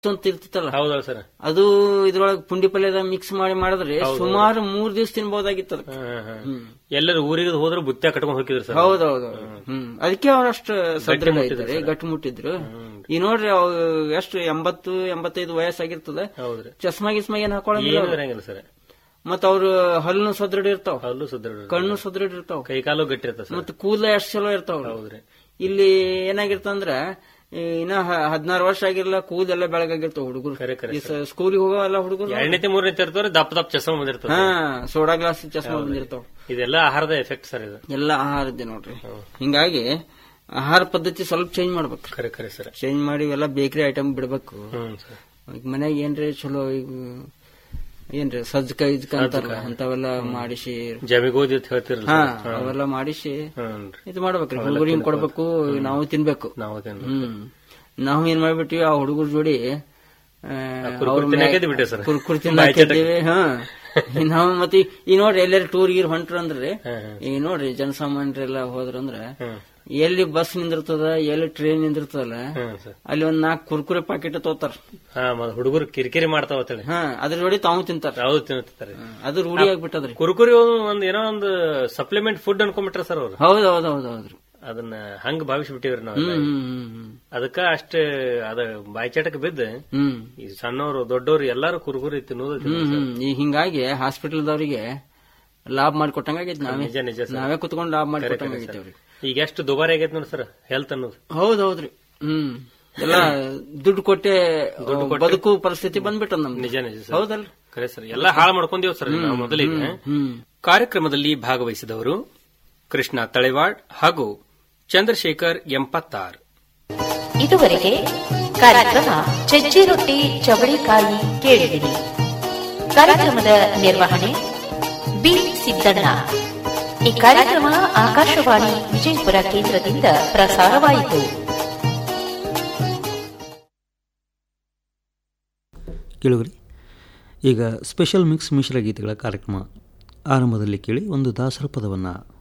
ಅಂತ ಇರ್ತಿತ್ತಲ್ಲ ಹೌದಲ್ಲ ಸರ್ ಅದು ಇದ್ರೊಳಗೆ ಪುಂಡಿ ಪಲ್ಯದ ಮಿಕ್ಸ್ ಮಾಡಿ ಮಾಡಿದ್ರೆ ಸುಮಾರು ಮೂರ್ ದಿವಸ ತಿನ್ಬಹುದಾಗಿತ್ತು ಅದಕ್ಕೆ. ಎಲ್ಲರೂ ಊರಿಗೆ ಹೋದ್ರೆ ಬುತ್ತ್ಯ ಕಟ್ಕೊಂಡು ಹೋಗಿದ್ರು ಸರ್ ಹೌದೌದು ಹ್ಮ್ ಅದಕ್ಕೆ ಅವ್ರಷ್ಟು ಸದೃಢ ಇದ್ದಾರೆ ಗಟ್ಟಿ ಮುಟ್ಟಿದ್ರು ಈ ನೋಡ್ರಿ ಅವ್ ಎಷ್ಟು ಎಂಬತ್ತು ಎಂಬತ್ತೈದು ವಯಸ್ಸಾಗಿರ್ತದ ಹೌದ್ರಿ ಚಸ್ಮಾ ಗಿಸ್ಮಾ ಏನ್ ಹಾಕೊಳಂಗಿಲ್ಲ ಏನು ಅವ್ರು. ಇರಂಗಿಲ್ಲ ಸರ್ ಮತ್ತ ಅವ್ರ ಹಲ್ಲು ಸದೃಢ ಇರ್ತಾವ ಹಲ್ಲು ಸುದ್ರ ಕಣ್ಣು ಸದೃಢ ಇರ್ತಾವ ಕೈ ಕಾಲು ಗಟ್ಟಿ ಇರ್ತದೆ ಸರ್ ಮತ್ತ ಕೂದಲ ಎಷ್ಟು ಚಲೋ ಇರ್ತಾವ ಹೌದ್ರಿ ಇಲ್ಲಿ ಏನಾಗಿರ್ತಂದ್ರ ಈ ಇನ್ನ ಹ- ಹದಿನಾರು ವರ್ಷ ಆಗಿರ್ಲ ಕೂದೆಲ್ಲ ಬೆಳಗಾಗಿರ್ತಾವ ಹುಡುಗರು ಖರೆ ಖರೆ ಸ್ಕೂಲಿಗೆ ಹೋಗೋ ಎಲ್ಲ ಹುಡುಗರು ಎರಡನೇತೆ ಮೂರನೇತೆ ಇರ್ತವ್ರೆ ದಪ್ಪ ದಪ್ಪ ಚಸ್ಮ ಬಂದಿರ್ತದೆ ಹಾ ಸೋಡಾ ಗ್ಲಾಸ್ ಚಸ್ಮಾ ಬಂದಿರ್ತಾವ ಇದೆಲ್ಲ ಆಹಾರದ ಎಫೆಕ್ಟ್ ಸರ್ ಇದು ಎಲ್ಲ ಆಹಾರದ್ದೇ ನೋಡ್ರಿ ಹಿಂಗಾಗಿ ಆಹಾರ ಪದ್ಧತಿ ಸ್ವಲ್ಪ ಚೇಂಜ್ ಮಾಡ್ಬೇಕು ಖರೆ ಖರೆ ಸರ್ ಚೇಂಜ್ ಮಾಡಿ ಎಲ್ಲ ಬೇಕರಿ ಐಟಮ್ ಬಿಡ್ಬೇಕು ಹ್ಮ್ ಸರ್ ಈಗ ಮನ್ಯಾಗ ಏನ್ರಿ ಚಲೋ ಈಗ ಏನ್ರಿ ಸಜ್ಜಕ ಇಜ್ಕ ಅಂತಾರಲ್ಲ ಅಂತವೆಲ್ಲ ಮಾಡಿಸಿ ಜಮಿಗೋದಿ ಅಂತ ಹೇಳ್ತಿರಲ್ಲ ಹಾ ಸರ್. ಅವೆಲ್ಲ ಮಾಡಿಸಿ ಹ್ಮ್ ಇದು ಮಾಡ್ಬೇಕ್ರಿ ಹುಡುಗರಿಗೆ ಕೊಡ್ಬೇಕು ನಾವು ತಿನ್ಬೇಕು ನಾವು ತಿಂದು ಹ್ಮ್ ನಾವು ಏನ್ ಮಾಡ್ಬಿಟ್ಟಿವಿ ಆ ಹುಡುಗರ ಜೋಡಿ ಆ, ಕುರ್ಕುರಿ ಅವ್ರ ತಿನ್ನಕ್ಕೆ ಮ್ಯಾಗ್ ಬಿಟ್ಟೆ ಸರ್. ಕುರ್ಕುರಿ ಬಾಯಿ ತಿನ್ನಕ್ಕಿದ್ದೀವಿ ಹಾ ಈ ನಾವು ಮತ್ತೆ ಈ ನೋಡ್ರಿ ಎಲ್ಲಾರು ಟೂರ್ ಗೀರ್ ಹೊಂಟ್ರ ಅಂದ್ರೆ ಹಾ, ಹಾ. ಈ ನೋಡ್ರಿ ಜನಸಾಮಾನ್ಯರೆಲ್ಲ ಹೋದ್ರಂದ್ರ ಹ್ಮ್. ಎಲ್ಲಿ ಬಸ್ ನಿಂದಿರ್ತದ ಎಲ್ಲಿ ಟ್ರೈನ್ ನಿಂದಿರ್ತದಲ್ಲ ಹ್ಮ್ ಸರ್ ಅಲ್ಲಿ ಒಂದ್ ನಾಲ್ಕು ಕುರ್ಕುರೆ ಪಾಕೆಟ್ ತೋತಾರ ಹಾ ಮತ್ತ್ ಹುಡುಗರು ಕಿರಿಕಿರಿ ಮಾಡ್ತಾವ ಅಂತೇಳಿ ಹಾ ಅದ್ರ ಜೋಡಿ ತಾವು ತಿಂತಾರ ಹೌದು ತಿಂತಾರೆ ಅದು ರೂಢಿ ಆಗ್ಬಿಟ್ಟದ್ರಿ ಕುರುಕುರಿ ಒಂದ್ ಏನೋ ಒಂದು ಸಪ್ಲಿಮೆಂಟ್ ಫುಡ್ ಅನ್ಕೊಂಡ್ಬಿಟ್ರ ಸರ್ ಅವ್ರು ಹೌದ್ ಹೌದ್ ಹೌದ್ ಹೌದ್ರಿ ಅದನ್ನ ಹಂಗ ಭಾವಿಸ್ಬಿಟ್ಟಿವ್ರಿ ನಾವ್ ಹ್ಮ್ ಹ್ಮ್ ಹ್ಮ್ ಹ್ಮ್ ಅದಕ್ಕ ಅಷ್ಟ ಅದ ಬಾಯ್ಚಾಟಕ್ ಬಿದ್ದ ಹ್ಮ್ ಈ ಸಣ್ಣವರು ದೊಡ್ಡವರು ಎಲ್ಲಾರು ಕುರುಕುರಿ ತಿನ್ನೋದು ಹ್ಮ್ ಹ್ಮ್ ಈ ಹಿಂಗಾಗಿ ಹಾಸ್ಪಿಟಲ್ದವ್ರಿಗೆ ಲಾಭ ಮಾಡಿಕೊಟ್ಟಂಗಾಗೈತಿ ನಾವೇ ನಿಜ ನಿಜ ಸರ್ ನಾವೇ ಕುತ್ಕೊಂಡು ಲಾಭ ಮಾಡಿಕೊಟ್ಟಂಗಾಗೈತಿ ಅವ್ರಿಗೆ ಈಗ ಎಷ್ಟು ದುಬಾರಿ ಆಗೈತೆ ನೋಡಿ ಸರ್ ಹೆಲ್ತ್ ಅನ್ನೋದು ಹೌದ್ ಹೌದ್ರಿ ಹ್ಮ್ ಎಲ್ಲ ದುಡ್ಡು ಕೊಟ್ಟೆ ಬದುಕು ಪರಿಸ್ಥಿತಿ ಬಂದ್ಬಿಟ್ಟದ ನಮ್ದು ನಿಜ ನಿಜ ಸರ್ ಹೌದಲ್ರಿ ಖರೆ ಸರ್ ಎಲ್ಲ ಹಾಳು ಮಾಡ್ಕೊಂಡೇವ್ ಸರ್ ನಾವು ಮೊದಲಿಗೆ ಹ್ಮ್ ಕಾರ್ಯಕ್ರಮದಲ್ಲಿ ಭಾಗವಹಿಸಿದವರು ಕೃಷ್ಣ ತಳೆವಾಡ್ ಹಾಗೂ ಚಂದ್ರಶೇಖರ್ ಎಂಪತ್ತಾರ್ ಇದುವರೆಗೆ ಕಾರ್ಯಕ್ರಮ ಚಜ್ಜಿ ರೊಟ್ಟಿ ಚವಳಿಕಾಯಿ ಕೇಳಿದಿರಿ ಕಾರ್ಯಕ್ರಮದ ನಿರ್ವಹಣೆ ಬಿ ಸಿದ್ದಣ್ಣ ಈ ಕಾರ್ಯಕ್ರಮ ಆಕಾಶವಾಣಿ ವಿಜಯಪುರ ಕೇಂದ್ರದಿಂದ ಪ್ರಸಾರವಾಯಿತು ಕೇಳುಗರಿ ಈಗ ಸ್ಪೆಷಲ್ ಮಿಕ್ಸ್ ಮಿಶ್ರ ಗೀತೆಗಳ ಕಾರ್ಯಕ್ರಮ ಆರಂಭದಲ್ಲಿ ಕೇಳಿ ಒಂದು ದಾಸರ ಪದವನ್ನು